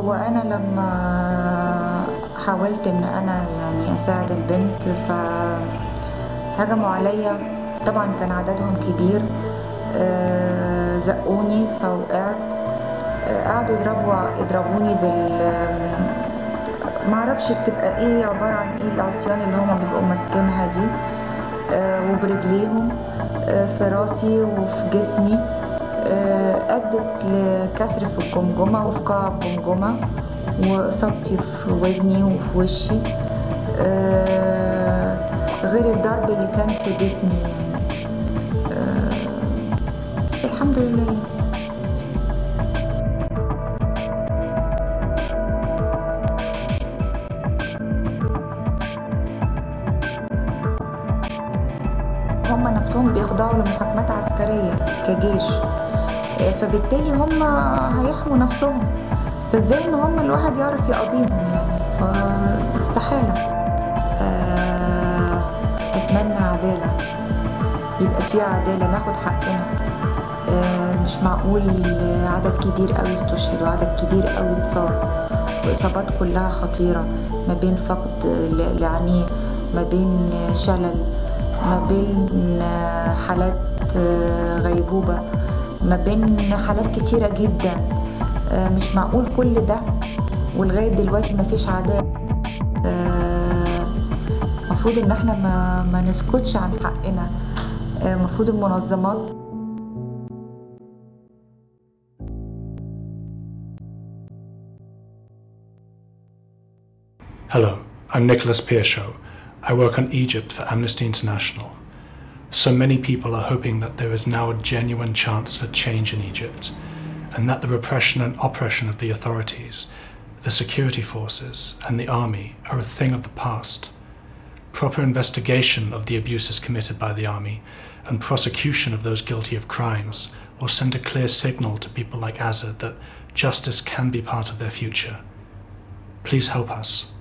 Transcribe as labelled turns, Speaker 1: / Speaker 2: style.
Speaker 1: هو انا لما حاولت ان انا يعني اساعد البنت فهجموا عليا طبعا كان عددهم كبير آه، زقوني فوقعت آه، قعدوا يضربوا يضربوني بال معرفش بتبقى ايه عبارة عن ايه العصيان اللي هما بيبقوا ماسكينها دي آه، وبرجليهم آه، في راسي وفي جسمي آه، أدت لكسر في الجمجمة وفي قاع الجمجمة وإصابتي في ودني وفي وشي آه، غير الضرب اللي كان في جسمي يعني آه، بس الحمد لله هم نفسهم بيخضعوا لمحاكمات عسكرية كجيش آه، فبالتالي هم هيحموا نفسهم فازاي ان هم الواحد يعرف يقاضيهم يعني فاستحالة آه، اتمنى عدالة يبقى في عدالة ناخد حقنا آه، مش معقول عدد كبير قوي استشهد وعدد كبير قوي اتصاب واصابات كلها خطيرة ما بين فقد ل- لعينيه ما بين شلل ما بين حالات غيبوبة ما بين حالات كتيرة جدا آه، مش معقول كل ده ولغاية دلوقتي مفيش عدالة آه، المفروض ان احنا ما, ما نسكتش عن حقنا آه، المفروض المنظمات
Speaker 2: Hello, I'm Nicholas Piershaw. I work on Egypt for Amnesty International. So many people are hoping that there is now a genuine chance for change in Egypt, and that the repression and oppression of the authorities, the security forces, and the army are a thing of the past. Proper investigation of the abuses committed by the army and prosecution of those guilty of crimes will send a clear signal to people like Azad that justice can be part of their future. Please help us.